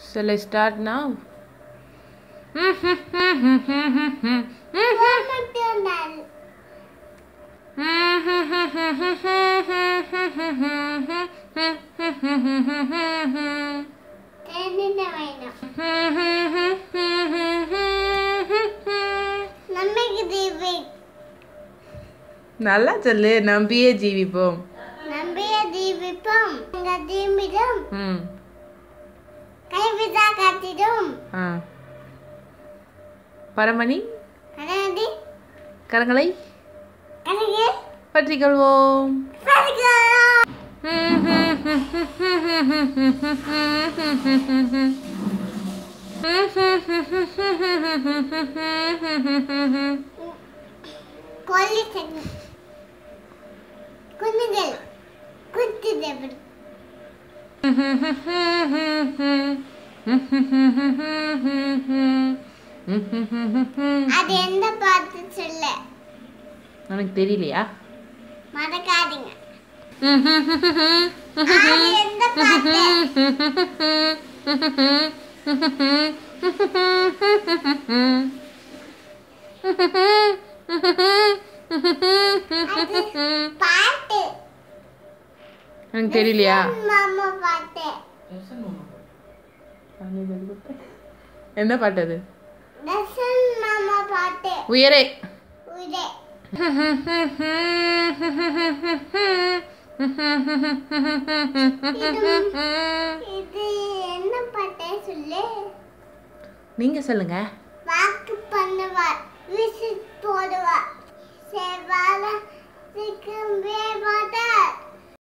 Shall I start now? என்ன வேணும் நம்மைக்கு தீபி நல்லா சொல்லு நம்பியே ஜீவிப்போம் நம்பிய தீபிப்பம் உங்க தீபிடும் ம் கைவிதா காத்திடும் ஆ பரமணி கனடி கரங்களை கனகே பற்றிக் கொள்வோம் பரிகாரம் கொல்லி தண்ணி குஞ்சுகள் குத்து தேவன் அது எந்த பாட்டு சொல்ல உனக்கு தெரியலையா மறக்காதீங்க அது எந்த பாட்டு அது பாட்டு எனக்கு தெரியலையா மாமா பாட்டு என்ன பாட்டு அது தர்ஷன் மாமா பாட்டு உயரே உதே இது என்ன பாட்டே சொல்லு நீங்க சொல்லுங்க வாக்கு பண்ணுவார் விசிட் போடுவார் செவ்வாழ சிக்கும் வேவாட்டார்